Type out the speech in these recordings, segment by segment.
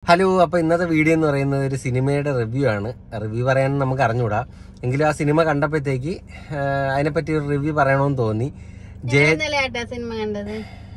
Hello അപ്പൊ ഇന്നത്തെ video എന്ന് പറയുന്നത് ഒരു സിനിമയുടെ റിവ്യൂ ആണ് റിവ്യൂ പറയാൻ നമുക്ക് അറിഞ്ഞൂടാ എങ്കിലും ആ സിനിമ കണ്ടപ്പോഴത്തേക്ക് ആ, അതിനെപ്പറ്റി ഒരു റിവ്യൂ പറയണമെന്ന് തോന്നി ജയ ഇന്നലെ ആട്ടാ സിനിമ കണ്ടത്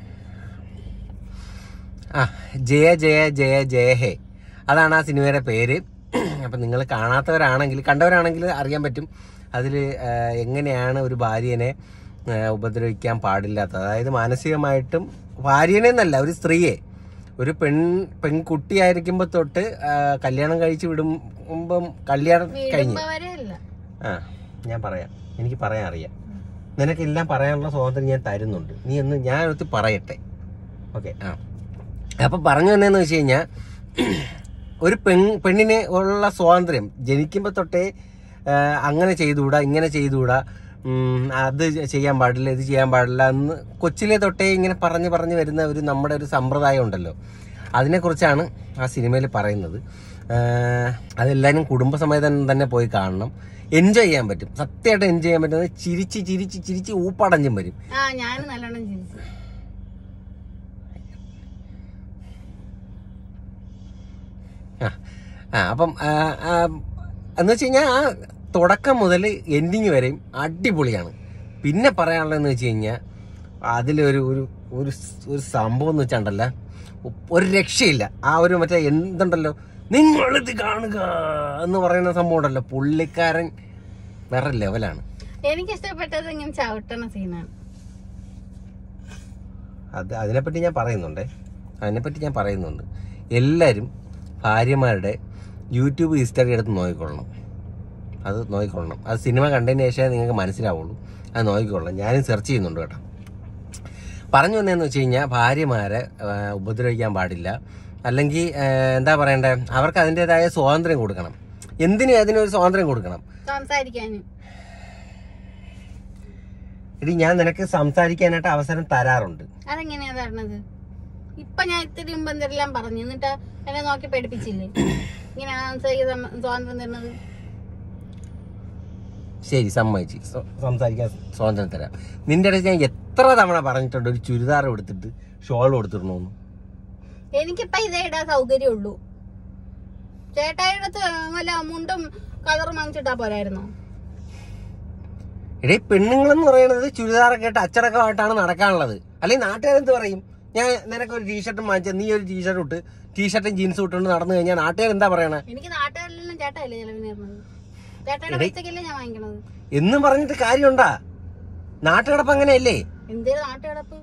ആ ജയ ജയ ജയ ജയ ഹേ അതാണ് ആ സിനിമയുടെ പേര് അപ്പം നിങ്ങൾ കാണാത്തവരാണെങ്കിൽ കണ്ടവരാണെങ്കിൽ അറിയാൻ പറ്റും അതിൽ എങ്ങനെയാണ് ഒരു ഭാര്യനെ ആ, ഉപദ്രവിക്കാൻ പാടില്ലാത്തത് അതായത് മാനസികമായിട്ടും ഭാര്യനെ എന്നല്ല ഒരു സ്ത്രീയെ ഒരു പെൺ പെൺകുട്ടിയായിരിക്കുമ്പോൾ തൊട്ട് ആ, കല്യാണം കഴിച്ച് വിടുമ്പം കല്യാണം കഴിഞ്ഞ് വീടുമ്പോ വരെ അല്ല ആ ഞാൻ പറയാം എനിക്ക് പറയാൻ അറിയാം നിനക്കെല്ലാം പറയാനുള്ള സ്വാതന്ത്ര്യം ഞാൻ തരുന്നുണ്ട് നീ ഒന്ന് ഞാൻ ഒത്തി പറയട്ടെ ഓക്കെ ആ അപ്പം പറഞ്ഞു തന്നെയെന്ന് വെച്ച് കഴിഞ്ഞാൽ ഒരു പെൺ പെണ്ണിന് ഉള്ള സ്വാതന്ത്ര്യം ജനിക്കുമ്പോൾ തൊട്ടേ ആ, അങ്ങനെ ചെയ്തുകൂടാ ഇങ്ങനെ ചെയ്തുകൂടാ ഉം, അത് ചെയ്യാൻ പാടില്ല ഇത് ചെയ്യാൻ പാടില്ല എന്ന് കൊച്ചിലെ തൊട്ടേ ഇങ്ങനെ പറഞ്ഞു പറഞ്ഞു വരുന്ന ഒരു നമ്മുടെ ഒരു സമ്പ്രദായം ഉണ്ടല്ലോ അതിനെക്കുറിച്ചാണ് ആ സിനിമയിൽ പറയുന്നത് ആ, അതെല്ലാവരും കുടുംബസമേതം തന്നെ പോയി കാണണം എൻജോയ് ചെയ്യാൻ പറ്റും സത്യമായിട്ട് എൻജോയ് ചെയ്യാൻ പറ്റുന്നത് ചിരിച്ച് ചിരിച്ച് ചിരിച്ച് ഊപ്പടഞ്ഞും വരും ആ ഞാൻ നല്ലോണം ചിരിച്ചു ആ ആ അപ്പം ആ, ആ, എന്ന് വെച്ച് കഴിഞ്ഞാൽ ആ തുടക്കം മുതൽ എൻഡിങ് വരെയും അടിപൊളിയാണ് പിന്നെ പറയാനുള്ളതെന്ന് വെച്ച് കഴിഞ്ഞാൽ അതിലൊരു ഒരു ഒരു സ്- ഒരു സംഭവം എന്ന് വെച്ചാണ്ടല്ല ഒരു രക്ഷയില്ല ആ ഒരു മറ്റേ എന്തുണ്ടല്ലോ നിങ്ങളിത് കാണുക എന്ന് പറയുന്ന സംഭവം ഉണ്ടല്ലോ പുള്ളിക്കാരൻ വേറെ ലെവലാണ് എനിക്ക് ഇഷ്ടപ്പെട്ടത് ഇങ്ങനെ ചവിട്ടണ സീനാണ് അത് അതിനെപ്പറ്റി ഞാൻ പറയുന്നുണ്ടേ അതിനെപ്പറ്റി ഞാൻ പറയുന്നുണ്ട് എല്ലാവരും ഭാര്യമാരുടെ യൂട്യൂബ് ഹിസ്റ്ററി എടുത്ത് നോക്കിക്കൊള്ളണം അത് നോക്കിക്കൊള്ളണം അത് സിനിമ കണ്ടതിന് ശേഷമേ നിങ്ങൾക്ക് മനസ്സിലാവുള്ളൂ അത് നോക്കിക്കൊള്ളണം ഞാനും സെർച്ച് ചെയ്യുന്നുണ്ട് കേട്ടോ പറഞ്ഞു വന്നതെന്ന് വെച്ച് കഴിഞ്ഞാൽ ഭാര്യമാരെ ആ, ഉപദ്രവിക്കാൻ പാടില്ല അല്ലെങ്കിൽ ആ, എന്താ പറയണ്ടേ അവർക്ക് അതിൻ്റെതായ സ്വാതന്ത്ര്യം കൊടുക്കണം എന്തിനും അതിനൊരു സ്വാതന്ത്ര്യം കൊടുക്കണം സംസാരിക്കാനും എടി ഞാൻ നിനക്ക് സംസാരിക്കാനായിട്ട് അവസരം തരാറുണ്ട് അതെങ്ങനെയാ തരണത് ഇപ്പൊ ഞാൻ ഇത്തിരി മുമ്പ് എന്തെല്ലാം പറഞ്ഞു എന്നിട്ട് എന്നെ നോക്കി പേടിപ്പിച്ചില്ലേ ഇങ്ങനെ സംസാരിക്കാൻ സമ്മ- സ്വാതന്ത്ര്യം തരുന്നത് ശരി സമ്മതിച്ച് സ്വ- സംസാരിക്കാൻ സ്വാതന്ത്ര്യം തരാം നിന്റെ അടുത്ത് ഞാൻ എത്ര തവണ പറഞ്ഞിട്ടുണ്ട് ഒരു ചുരിദാർ എടുത്തിട്ട് ഷോൾ കൊടുത്തിടണമെന്ന് എനിക്കിപ്പൊ ഇതേ ഇടാൻ സൗകര്യമുള്ളൂ ചേട്ടായിയുടെ അടുത്ത് വല്ല മുണ്ടും കളറും വാങ്ങിച്ചിട്ടാ പോരായിരുന്നോ എടേ പെണ്ണുങ്ങളെന്ന് പറയുന്നത് ചുരിദാറൊക്കെ ഇട്ട് അച്ചടക്കമായിട്ടാണ് നടക്കാനുള്ളത് അല്ലെങ്കിൽ നാട്ടുകാരെന്ത് പറയും ഞാൻ നിനക്ക് ഒരു ടീഷർട്ടും വാങ്ങിച്ച നീ ഒരു ടീഷർട്ട് ഇട്ട് ടീഷർട്ടും ജീൻസും ഇട്ടുകൊണ്ട് നടന്നു കഴിഞ്ഞാൽ നാട്ടുകാർ എന്താ പറയണേ എനിക്ക് നാട്ടുകാരിലെല്ലാം ചേട്ടായില്ലേ ചെലവിന് തരുന്നത് ചേട്ടായുടെ പൈസക്കല്ലേ ഞാൻ വാങ്ങിക്കണത് എന്നും പറഞ്ഞിട്ട് കാര്യമുണ്ടാ നാട്ടുകിടപ്പ് അങ്ങനെയല്ലേ എന്തേലും നാട്ടുകിടപ്പ്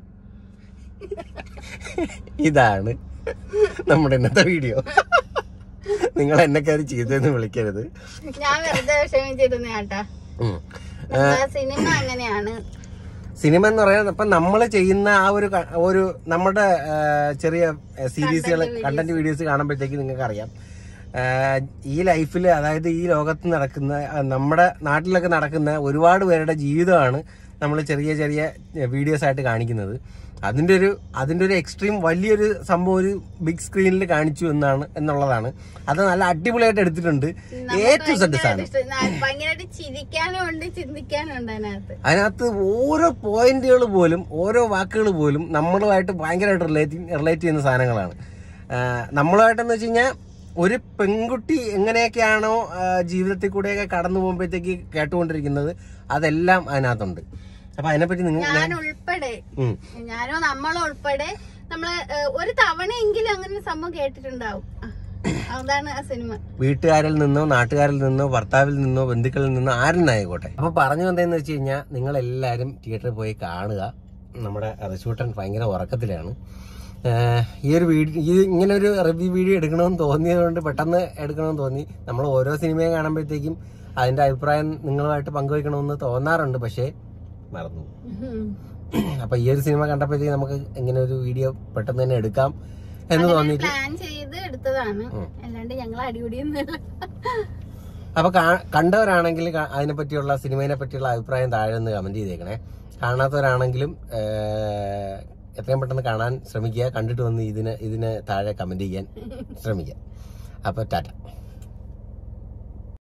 ഇതാണ് നമ്മുടെ ഇന്നത്തെ വീഡിയോ നിങ്ങൾ എന്നെ കയറി ചെയ്തെന്ന് വിളിക്കരുത് ഞാൻ വെറുതെ ക്ഷമിച്ചിരുന്ന ചേട്ടാ ഉം. എന്താ സിനിമ അങ്ങനെയാണ് സിനിമ എന്ന് പറയുന്നത് ഇപ്പൊ നമ്മൾ ചെയ്യുന്ന ആ ഒരു ക- ഒരു നമ്മുടെ ആ, ചെറിയ സീരീസുകൾ കണ്ടന്റ് വീഡിയോസ് കാണുമ്പോഴത്തേക്ക് നിങ്ങൾക്ക് അറിയാം ആ, ഈ ലൈഫിൽ അതായത് ഈ ലോകത്ത് നടക്കുന്ന ആ, നമ്മുടെ നാട്ടിലൊക്കെ നടക്കുന്ന ഒരുപാട് പേരുടെ ജീവിതമാണ് നമ്മൾ ചെറിയ ചെറിയ വീഡിയോസ് ആയിട്ട് കാണിക്കുന്നത് അതിന്റെ ഒരു അതിന്റെ ഒരു എക്സ്ട്രീം വലിയൊരു സംഭവം ഒരു ബിഗ് സ്ക്രീനിൽ കാണിച്ചു എന്നാണ് എന്നുള്ളതാണ് അത് നല്ല അടിപൊളിയായിട്ട് എടുത്തിട്ടുണ്ട് എ ടു സെഡ് സാധനം ഭയങ്കരമായിട്ട് ചിരിക്കാനും ഉണ്ട് ചിന്തിക്കാനും ഉണ്ട് അതിനകത്ത് അതിനകത്ത് ഓരോ പോയിന്റുകൾ പോലും ഓരോ വാക്കുകൾ പോലും നമ്മളുമായിട്ട് ഭയങ്കരമായിട്ട് റിലേറ്റ് റിലേറ്റ് ചെയ്യുന്ന സാധനങ്ങളാണ് ആഹ് നമ്മളുമായിട്ടെന്ന് വെച്ച് കഴിഞ്ഞാൽ ഒരു പെൺകുട്ടി എങ്ങനെയൊക്കെയാണോ ആഹ് ജീവിതത്തിൽ കൂടെയൊക്കെ കടന്നു പോകുമ്പോഴത്തേക്ക് കേട്ടുകൊണ്ടിരിക്കുന്നത് അതെല്ലാം അതിനകത്തുണ്ട് അപ്പൊ അതിനെപ്പറ്റി നിങ്ങൾ ഞാൻ ഉൾപ്പെടെ ഉം. ഞാനോ നമ്മളോ ഉൾപ്പെടെ നമ്മള് ഏഹ്, ഒരു തവണയെങ്കിലും അങ്ങനെ ഒരു സംഭവം കേട്ടിട്ടുണ്ടാവും ആ, അതാണ് ആ സിനിമ വീട്ടുകാരിൽ നിന്നോ നാട്ടുകാരിൽ നിന്നോ ഭർത്താവിൽ നിന്നോ ബന്ധുക്കളിൽ നിന്നോ ആരെന്നായിക്കോട്ടെ അപ്പൊ പറഞ്ഞു വന്നതെന്ന് വെച്ച് കഴിഞ്ഞാൽ നിങ്ങൾ എല്ലാവരും തിയേറ്ററിൽ പോയി കാണുക നമ്മുടെ റിസൂട്ടൻ ഭയങ്കര ഉറക്കത്തിലാണ് ആഹ് ഈ ഒരു വീഡിയോ ഈ ഇങ്ങനെ ഒരു റിവ്യൂ വീഡിയോ എടുക്കണമെന്ന് തോന്നിയത് കൊണ്ട് പെട്ടെന്ന് എടുക്കണമെന്ന് തോന്നി നമ്മൾ ഓരോ സിനിമയും കാണുമ്പോഴത്തേക്കും അതിന്റെ അഭിപ്രായം നിങ്ങളുമായിട്ട് പങ്കുവയ്ക്കണമെന്ന് തോന്നാറുണ്ട് പക്ഷേ മറന്നു ഉം. അപ്പൊ ഈ ഒരു സിനിമ കണ്ടപ്പോഴത്തേക്ക് നമുക്ക് ഇങ്ങനെ ഒരു വീഡിയോ പെട്ടെന്ന് തന്നെ എടുക്കാം എന്ന് തോന്നിയിട്ട് പ്ലാൻ ചെയ്ത് എടുത്തതാണ് ഉം. അല്ലാണ്ട് ഞങ്ങൾ അടിപിടിയൊന്നുമില്ല അപ്പൊ കാ- കണ്ടവരാണെങ്കിൽ ക- അതിനെ പറ്റിയുള്ള സിനിമയെ പറ്റിയുള്ള അഭിപ്രായം താഴെ ഒന്ന് കമന്റ് ചെയ്തേക്കണേ കാണാത്തവരാണെങ്കിലും ഏഹ്, എത്രയും പെട്ടെന്ന് കാണാൻ ശ്രമിക്കുക കണ്ടിട്ട് വന്ന് ഇതിന് ഇതിന് താഴെ കമന്റ് ചെയ്യാൻ ശ്രമിക്കുക അപ്പൊ ടാറ്റ